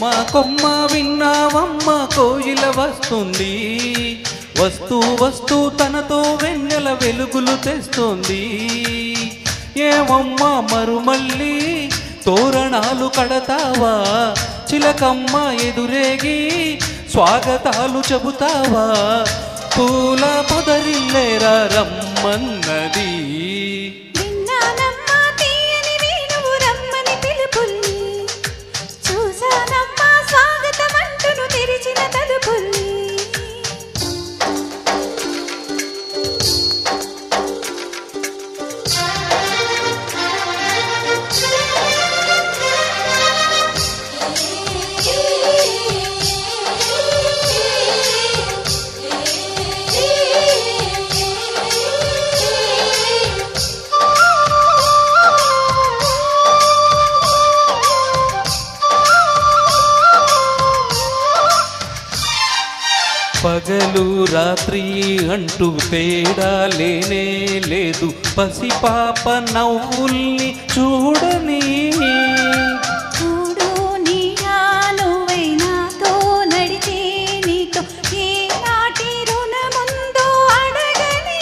కొమ్మ విన్నావమ్మ కోయిల వస్తుంది వస్తూ వస్తూ తనతో వెన్నెల వెలుగులు తెస్తుంది ఏమమ్మ మరుమల్లి తోరణాలు కడతావా చిలకమ్మ ఎదురేగి స్వాగతాలు చెబుతావా పూల పొదరిల్లేరా రమ్మన్నది విన్నానమ్మా తీయని వేణువు రమ్మని పిలుపుల్ని చూసానమ్మా స్వాగతమంటును తెరిచిన తలుపుల్ని పగలు రాత్రి అంటూ తేడా లేనే లేదు పసిపాప నవ్వుల్ని చూడని చూడు నీడా నువ్వై నాతో నడితే నీతో ఏనాటి రుణముందో అడగని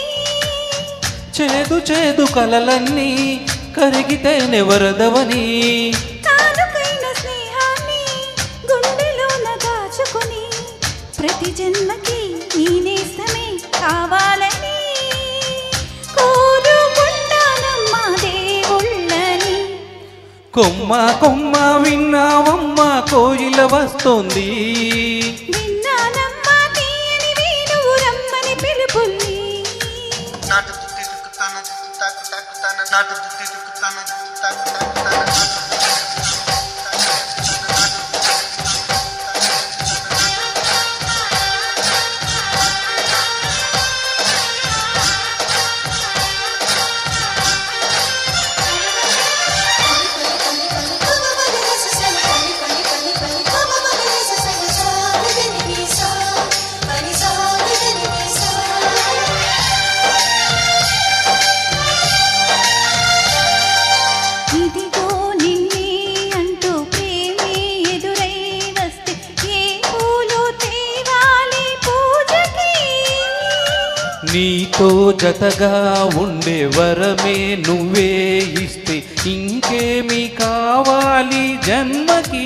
చేదు చేదు కలలన్నీ కరిగితేనే వరదవని కానుకైన స్నేహాన్ని గుండెలోన దాచుకుని ప్రతి జన్మకి నీ నేస్తమే కావాలని కోరుకుంటానమ్మా దేవుళ్ళని కొమ్మ కొమ్మ విన్నావమ్మ కోయిల వస్తోంది విన్నానమ్మా తీయని వేణువు రమ్మని పిలుపుల్ని నాటు దుత్తి దుక్కుతాన దుత్తు తాకు తాకుతాన నాటు దుత్తి దుక్కుతాన దుత్తు తాకు తాకుతాన నాటు ఇదిగో నిన్నే అంటూ ప్రేమే ఎదురై వస్తే ఏ పూలు తేవాలి పూజకి నీతో జతగా ఉండే వరమే నువ్వే ఇస్తే ఇంకేమి కావాలి జన్మకి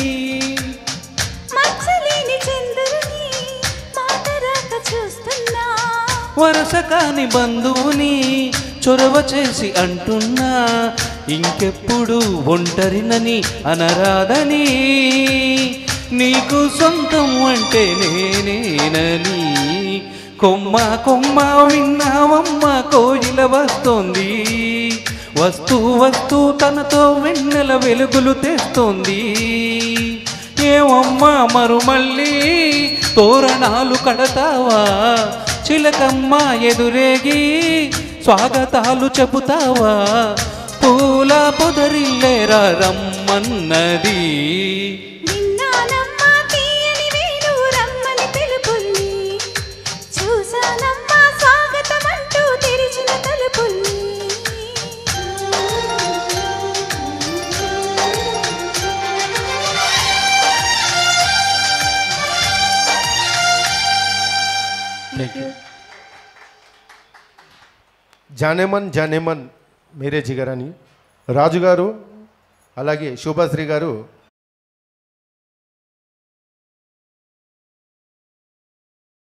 మచ్చలేని చంద్రుని మాట రాక చూస్తున్నా వరస కాని బంధువుని చొరవ చేసి అంటున్నా ఇంకెప్పుడు ఒంటరినని అనరాదని నీకు సొంతం అంటే నేనేనని కొమ్మ కొమ్మ విన్నావమ్మ కోయిల వస్తోంది వస్తూ వస్తూ తనతో వెన్నెల వెలుగులు తెస్తోంది ఏమమ్మా మరుమల్లి తోరణాలు కడతావా చిలకమ్మ ఎదురేగి స్వాగతాలు చెబుతావా పూల పొదరిల్లేరా రమ్మన్నది విన్నానమ్మా తీయని వేణువు రమ్మని పిలుపుల్ని చూసానమ్మా స్వాగతమంటూ తెరిచిన తలుపుల్ని జానేమన్ జానేమన్ మీరే జిగరని రాజుగారు అలాగే శోభాశ్రీ గారు